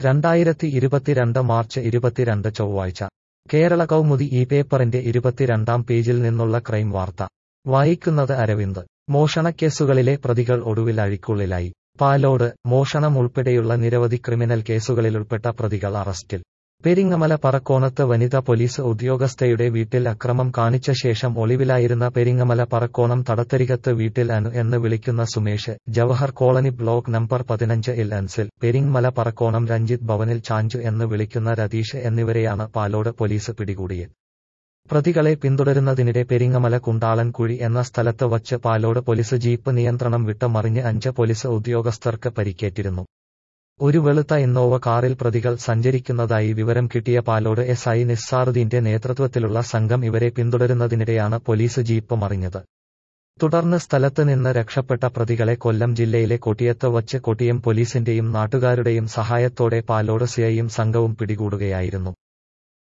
രണ്ടായിരത്തി ഇരുപത്തിരണ്ട് മാർച്ച് ഇരുപത്തിരണ്ട് ചൊവ്വാഴ്ച കേരള കൗമുദി ഈ പേപ്പറിന്റെ ഇരുപത്തിരണ്ടാം പേജിൽ നിന്നുള്ള ക്രൈം വാർത്ത വായിക്കുന്നത് അരവിന്ദ് മോഷണക്കേസുകളിലെ പ്രതികൾ ഒടുവിൽ അഴിക്കുള്ളിലായി പാലോട് മോഷണം ഉൾപ്പെടെയുള്ള നിരവധി ക്രിമിനൽ കേസുകളിലുൾപ്പെട്ട പ്രതികൾ അറസ്റ്റിൽ പെരിങ്ങമല പറക്കോണത്ത് വനിതാ പോലീസ് ഉദ്യോഗസ്ഥയുടെ വീട്ടിൽ അക്രമം കാണിച്ച ശേഷം ഒളിവിലായിരുന്ന പെരിങ്ങമല പറക്കോണം തടത്തരികത്ത് വീട്ടിൽ അനു എന്ന് വിളിക്കുന്ന Sumesh Jawahar colony block number പതിനഞ്ച് ഇൽ അൻസിൽ പെരിങ്ങമല പറക്കോണം രഞ്ജിത്ത് ഭവനിൽ ചാഞ്ചു എന്ന് വിളിക്കുന്ന രതീഷ് എന്നിവരെയാണ് പാലോട് പോലീസ് പിടികൂടിയത് പ്രതികളെ പിന്തുടരുന്നതിനിടെ പെരിങ്ങമല കുണ്ടാളൻകുഴി എന്ന സ്ഥലത്ത് വച്ച് പാലോട് പോലീസ് ജീപ്പ് നിയന്ത്രണം വിട്ട് മറിഞ്ഞ് അഞ്ച് പോലീസ് ഉദ്യോഗസ്ഥർക്ക് പരിക്കേറ്റിരുന്നു ഒരു വെളുത്ത ഇന്നോവ കാറിൽ പ്രതികൾ സഞ്ചരിക്കുന്നതായി വിവരം കിട്ടിയ പാലോട് എസ് ഐ നിസ്സാറുദ്ദീന്റെ നേതൃത്വത്തിലുള്ള സംഘം ഇവരെ പിന്തുടരുന്നതിനിടെയാണ് പോലീസ് ജീപ്പ് മറിഞ്ഞത് തുടർന്ന് സ്ഥലത്ത് നിന്ന് രക്ഷപ്പെട്ട പ്രതികളെ കൊല്ലം ജില്ലയിലെ കൊട്ടിയത്ത് വച്ച് കൊട്ടിയം പോലീസിന്റെയും നാട്ടുകാരുടെയും സഹായത്തോടെ പാലോട് സിഐയും സംഘവും പിടികൂടുകയായിരുന്നു